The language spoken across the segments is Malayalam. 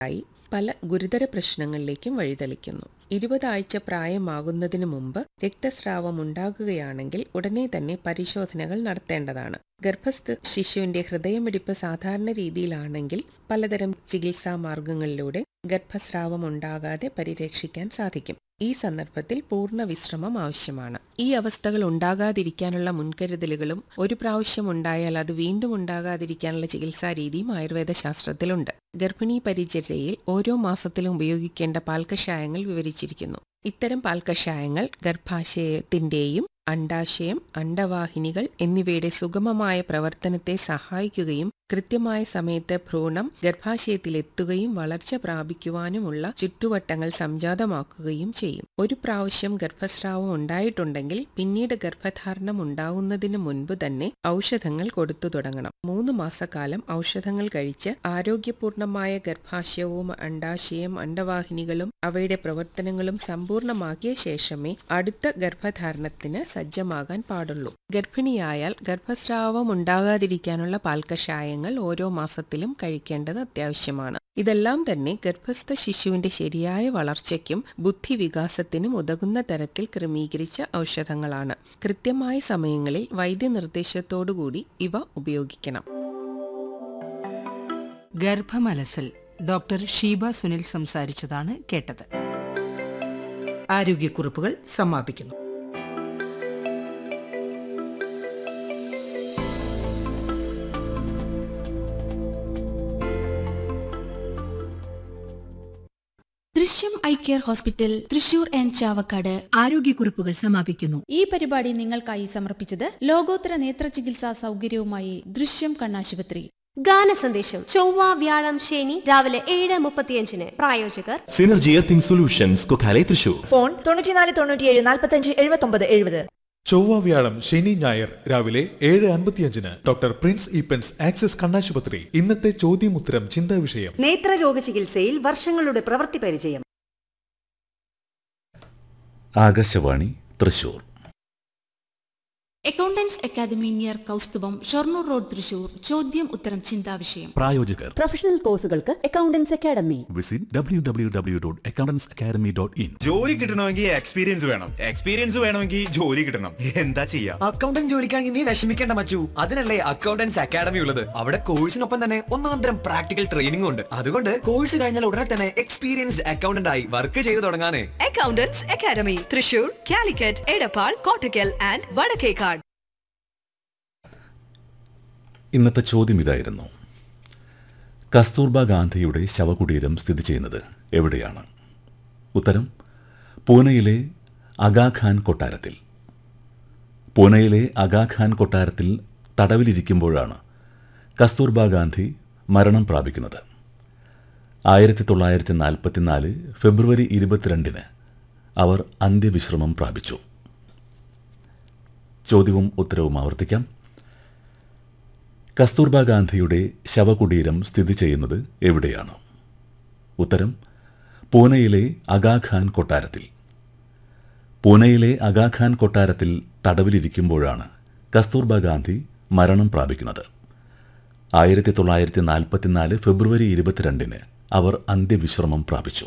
ആയി പല ഗുരുതര പ്രശ്നങ്ങളിലേക്കും വഴിതെളിക്കുന്നു ഇരുപതാഴ്ച പ്രായമാകുന്നതിന് മുമ്പ് രക്തസ്രാവം ഉണ്ടാകുകയാണെങ്കിൽ ഉടനെ തന്നെ പരിശോധനകൾ നടത്തേണ്ടതാണ് ഗർഭസ്ഥ ശിശുവിന്റെ ഹൃദയമിടിപ്പ് സാധാരണ രീതിയിലാണെങ്കിൽ പലതരം ചികിത്സാ മാർഗങ്ങളിലൂടെ ഗർഭസ്രാവം ഉണ്ടാകാതെ പരിരക്ഷിക്കാൻ സാധിക്കും ഈ സന്ദർഭത്തിൽ പൂർണ്ണ വിശ്രമം ആവശ്യമാണ് ഈ അവസ്ഥകൾ ഉണ്ടാകാതിരിക്കാനുള്ള മുൻകരുതലുകളും ഒരു പ്രാവശ്യം ഉണ്ടായാൽ അത് വീണ്ടും ഉണ്ടാകാതിരിക്കാനുള്ള ചികിത്സാ രീതിയും ആയുർവേദ ശാസ്ത്രത്തിലുണ്ട് ഗർഭിണി പരിചര്യയിൽ ഓരോ മാസത്തിലും ഉപയോഗിക്കേണ്ട പാൽക്കഷായങ്ങൾ വിവരിച്ചിരിക്കുന്നു ഇത്തരം പാൽക്കഷായങ്ങൾ ഗർഭാശയത്തിന്റെയും അണ്ടാശയം അണ്ടവാഹിനികൾ എന്നിവയുടെ സുഗമമായ പ്രവർത്തനത്തെ സഹായിക്കുകയും കൃത്യമായ സമയത്ത് ഭ്രൂണം ഗർഭാശയത്തിലെത്തുകയും വളർച്ച പ്രാപിക്കുവാനുമുള്ള ചുറ്റുവട്ടങ്ങൾ സംജാതമാക്കുകയും ചെയ്യും ഒരു പ്രാവശ്യം ഗർഭസ്രാവം ഉണ്ടായിട്ടുണ്ടെങ്കിൽ പിന്നീട് ഗർഭധാരണം ഉണ്ടാകുന്നതിന് മുൻപ് തന്നെ ഔഷധങ്ങൾ കൊടുത്തു തുടങ്ങണം മൂന്ന് മാസക്കാലം ഔഷധങ്ങൾ കഴിച്ച് ആരോഗ്യപൂർണമായ ഗർഭാശയവും അണ്ടാശയം അണ്ടവാഹിനികളും അവയുടെ പ്രവർത്തനങ്ങളും സമ്പൂർണ്ണമാക്കിയ ശേഷമേ അടുത്ത ഗർഭധാരണത്തിന് സജ്ജമാകാൻ പാടുള്ളൂ ഗർഭിണിയായാൽ ഗർഭസ്രാവം ഉണ്ടാകാതിരിക്കാനുള്ള പാൽക്കഷായങ്ങൾ ഓരോ മാസത്തിലും കഴിക്കേണ്ടത് അത്യാവശ്യമാണ് ഇതെല്ലാം തന്നെ ഗർഭസ്ഥ ശിശുവിന്റെ ശരിയായ വളർച്ചയ്ക്കും ബുദ്ധിവികാസത്തിനും ഉതകുന്ന തരത്തിൽ ക്രമീകരിച്ച ഔഷധങ്ങളാണ് കൃത്യമായ സമയങ്ങളിൽ വൈദ്യനിർദ്ദേശത്തോടുകൂടി ഇവ ഉപയോഗിക്കണം ഗർഭമലസൽ ഡോക്ടർ ഷീബ സുനിൽ സംസാരിച്ചതാണ് കേട്ടത് ആരോഗ്യക്കുറിപ്പുകൾ സമാപിക്കുന്നു Drishyam eye care hospital Thrissur and Chavakkad ആരോഗ്യക്കുറിപ്പുകൾ സമാപിക്കുന്നു ഈ പരിപാടി നിങ്ങൾക്കായി സമർപ്പിച്ചത് ലോകോത്തര നേത്ര ചികിത്സാ സൗകര്യവുമായി ദൃശ്യം കണ്ണാശുപത്രി ഗാന സന്ദേശം ചൊവ്വ വ്യാഴം ശനി രാവിലെ ഏഴ് മുപ്പത്തിയഞ്ചിന് പ്രായോജകർ synergy earthing solutions Kokkale Thrissur phone തൊണ്ണൂറ്റിനാല് തൊണ്ണൂറ്റിയേഴ് നാൽപ്പത്തഞ്ച് എഴുപത്തൊമ്പത് എഴുപത് ചൊവ്വ വ്യാഴം ശനി ഞായർ രാവിലെ ഏഴ് അൻപത്തിയഞ്ചിന് ഡോക്ടർ പ്രിൻസ് ഈപ്പൻസ് ആക്സിസ് കണ്ണാശുപത്രി ഇന്നത്തെ ചോദ്യമുത്തരം ചിന്താ വിഷയം നേത്രരോഗ ചികിത്സയിൽ വർഷങ്ങളുടെ പ്രവൃത്തി പരിചയം Akashvani Thrissur accountants academy near Kausthubham Shoranur road Thrissur ചോദ്യം ഉത്തരം ചിന്താവിഷയം പ്രായോജകർ പ്രൊഫഷണൽ കോഴ്സുകൾക്ക് accountants academy visit W W W dot accountants academy dot in ജോലി കിട്ടണമെങ്കിൽ എക്സ്പീരിയൻസ് വേണം എക്സ്പീരിയൻസ് വേണമെങ്കിൽ ജോലി കിട്ടണം എന്താ ചെയ്യാ അക്കൗണ്ടന്റ് ജോലിക്കാണെങ്കിൽ നീ വിഷമിക്കേണ്ട മച്ചു അതിനല്ലേ അക്കൗണ്ടൻസ് അക്കാദമി ഉള്ളത് അവിടെ കോഴ്സിനൊപ്പം തന്നെ ഒന്നാം തരം പ്രാക്ടിക്കൽ ട്രെയിനിംഗ് ഉണ്ട് അതുകൊണ്ട് കോഴ്സ് കഴിഞ്ഞാൽ ഉടനെ തന്നെ എക്സ്പീരിയൻസ്ഡ് അക്കൗണ്ടന്റ് ആയി വർക്ക് ചെയ്തു തുടങ്ങാനേ accountants academy Thrissur Calicut Edappal Kottakkal and Vadakkekad ഇന്നത്തെ ചോദ്യം ഇതായിരുന്നു കസ്തൂർബ ഗാന്ധിയുടെ ശവകുടീരം സ്ഥിതി ചെയ്യുന്നത് എവിടെയാണ് ഉത്തരം പൂനെയിലെ അഗാഖാൻ കൊട്ടാരത്തിൽ പൂനെയിലെ അഗാഖാൻ കൊട്ടാരത്തിൽ തടവിലിരിക്കുമ്പോഴാണ് കസ്തൂർബ ഗാന്ധി മരണം പ്രാപിക്കുന്നത് ആയിരത്തി തൊള്ളായിരത്തി നാൽപ്പത്തിനാല് ഫെബ്രുവരി ഇരുപത്തിരണ്ടിന് അവർ അന്ത്യവിശ്രമം പ്രാപിച്ചു ചോദ്യവും ഉത്തരവും ആവർത്തിക്കാം കസ്തൂർബ ഗാന്ധിയുടെ ശവകുടീരം സ്ഥിതി ചെയ്യുന്നത് എവിടെയാണ് ഉത്തരം പൂനെയിലെ അഗാഖാൻ കൊട്ടാരത്തിൽ പൂനെയിലെ അഗാഖാൻ കൊട്ടാരത്തിൽ തടവിലിരിക്കുമ്പോഴാണ് കസ്തൂർബ ഗാന്ധി മരണം പ്രാപിക്കുന്നത് ആയിരത്തി തൊള്ളായിരത്തി നാൽപ്പത്തിനാല് ഫെബ്രുവരി ഇരുപത്തിരണ്ടിന് അവർ അന്ത്യവിശ്രമം പ്രാപിച്ചു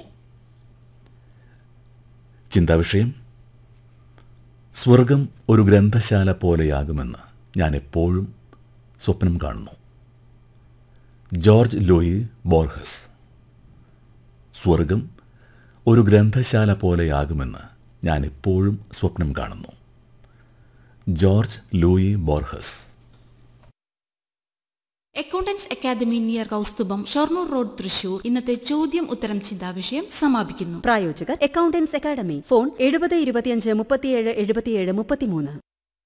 ചിന്താവിഷയം സ്വർഗം ഒരു ഗ്രന്ഥശാല പോലെയാകുമെന്ന് ഞാൻ എപ്പോഴും സ്വപ്നം കാണുന്നു ജോർജ് ലോയി ബോർഹസ് സ്വർഗം ഒരു ഗ്രന്ഥശാല പോലെയാകുമെന്ന് ഞാൻ എപ്പോഴും സ്വപ്നം കാണുന്നു Jorge Luis Borges accountants academy near Kausthubham Shoranur road Thrissur ഇന്നത്തെ ചോദ്യം ഉത്തരം ചിന്താവിഷയം സമാപിക്കുന്നു പ്രായോജകർ അക്കൗണ്ടൻസ് അക്കാദമി ഫോൺ എഴുപത് ഇരുപത്തിയഞ്ച് മുപ്പത്തിയേഴ് എഴുപത്തിയേഴ് മുപ്പത്തിമൂന്ന്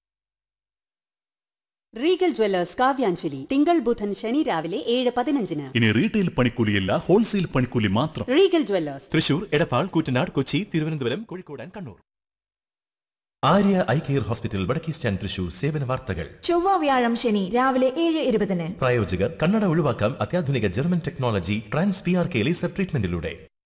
റീഗൽ ജ്വല്ലേഴ്സ് കാവ്യാഞ്ജലി തിങ്കൾ ബുധൻ ശനി രാവിലെ ഏഴ് പതിനഞ്ചിന് ഇനി റീറ്റെയിൽ പണിക്കൂലിയല്ല ഹോൾസെയിൽ പണിക്കൂലി മാത്രം Regal jewellers Thrissur Edappal Koottanad Kochi Thiruvananthapuram Kozhikode and Kannur Arya eye care hospital Vadakke stand Thrissur സേവന വാർത്തകൾ ചൊവ്വ വ്യാഴം ശനി രാവിലെ ഏഴ് ഇരുപതിന് പ്രായോജകർ കണ്ണട ഒഴിവാക്കാം അത്യാധുനിക German technology trans P R K laser ട്രീറ്റ്മെന്റിലൂടെ